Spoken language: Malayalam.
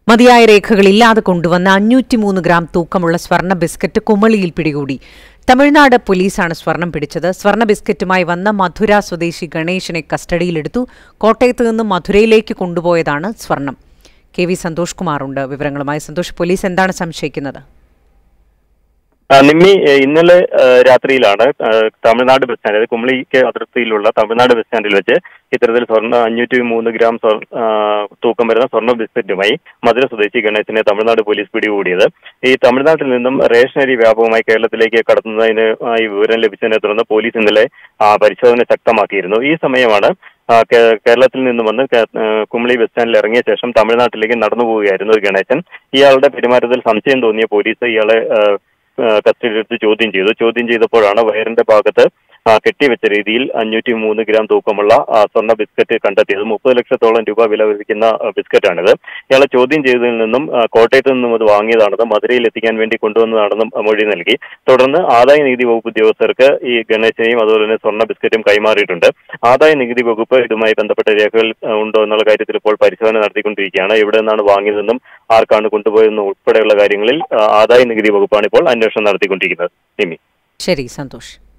മതിയായ രേഖകളില്ലാതെ കൊണ്ടുവന്ന അഞ്ഞൂറ്റിമൂന്ന് ഗ്രാം തൂക്കമുള്ള സ്വർണ്ണ ബിസ്ക്കറ്റ് കുമളിയിൽ പിടികൂടി തമിഴ്നാട് പോലീസാണ് സ്വർണം പിടിച്ചത് സ്വർണ്ണ ബിസ്ക്കറ്റുമായി വന്ന മധുര സ്വദേശി ഗണേശനെ കസ്റ്റഡിയിലെടുത്തു കോട്ടയത്ത് നിന്ന് മധുരയിലേക്ക് കൊണ്ടുപോയതാണ് സ്വർണം കെ വി സന്തോഷ് കുമാറുണ്ട് വിവരങ്ങളുമായി സന്തോഷ് പോലീസ് എന്താണ് സംശയിക്കുന്നത് ആ, നിമ്മി ഏ, ഇന്നലെ ഏ, രാത്രിയിലാണ് ഏ, തമിഴ്നാട് ബസ് സ്റ്റാൻഡ് അതായത് കുമളിക്ക് അതിർത്തിയിലുള്ള തമിഴ്നാട് ബസ് സ്റ്റാൻഡിൽ വെച്ച് ഇത്തരത്തിൽ സ്വർണ്ണ അഞ്ഞൂറ്റി മൂന്ന് ഗ്രാം സ്വർ- ആ, തൂക്കം വരുന്ന സ്വർണ്ണ ബിസ്ക്കറ്റുമായി മധുര സ്വദേശി ഗണേശനെ തമിഴ്നാട് പോലീസ് പിടികൂടിയത് ഈ തമിഴ്നാട്ടിൽ നിന്നും റേഷനരി വ്യാപകമായി കേരളത്തിലേക്ക് കടത്തുന്നതിന് ആയി വിവരം ലഭിച്ചതിനെ തുടർന്ന് പോലീസ് ഇന്നലെ ആ, പരിശോധന ശക്തമാക്കിയിരുന്നു ഈ സമയമാണ് ആ, കേ- കേരളത്തിൽ നിന്ന് വന്ന് കേ- ആ, കുമളി ബസ് സ്റ്റാൻഡിൽ ഇറങ്ങിയ ശേഷം തമിഴ്നാട്ടിലേക്ക് നടന്നു പോവുകയായിരുന്നു ഒരു ഗണേശൻ ഇയാളുടെ പെരുമാറ്റത്തിൽ സംശയം തോന്നിയ പോലീസ് ഇയാളെ ആ, കസ്റ്റഡിയിലെടുത്ത് ചോദ്യം ചെയ്തു ചോദ്യം ചെയ്തപ്പോഴാണ് വയറിന്റെ ഭാഗത്ത് ആ, കെട്ടിവെച്ച രീതിയിൽ അഞ്ഞൂറ്റി മൂന്ന് ഗ്രാം തൂക്കമുള്ള ആ, സ്വർണ്ണ ബിസ്ക്കറ്റ് കണ്ടെത്തിയത് മുപ്പത് ലക്ഷത്തോളം രൂപ വില വഹിക്കുന്ന ആ, ബിസ്ക്കറ്റാണിത് ഇയാളെ ചോദ്യം ചെയ്തതിൽ നിന്നും ആ, കോട്ടയത്ത് നിന്നും അത് വാങ്ങിയതാണെന്നും മധുരയിൽ എത്തിക്കാൻ വേണ്ടി കൊണ്ടുവന്നതാണെന്നും മൊഴി നൽകി തുടർന്ന് ആദായ നികുതി വകുപ്പ് ഉദ്യോഗസ്ഥർക്ക് ഈ ഗണേശനെയും അതുപോലെ തന്നെ സ്വർണ്ണ ബിസ്ക്കറ്റും കൈമാറിയിട്ടുണ്ട് ആദായ നികുതി വകുപ്പ് ഇതുമായി ബന്ധപ്പെട്ട രേഖകൾ ആ, ഉണ്ടോ എന്നുള്ള കാര്യത്തിൽ ഇപ്പോൾ പരിശോധന നടത്തിക്കൊണ്ടിരിക്കുകയാണ് എവിടെ നിന്നാണ് വാങ്ങിയതെന്നും ആർക്കാണ് കൊണ്ടുപോയതെന്നും ഉൾപ്പെടെയുള്ള കാര്യങ്ങളിൽ ആ, ആദായ നികുതി വകുപ്പാണ് ഇപ്പോൾ അന്വേഷണം നടത്തിക്കൊണ്ടിരിക്കുന്നത് നിമി ശരി സന്തോഷ്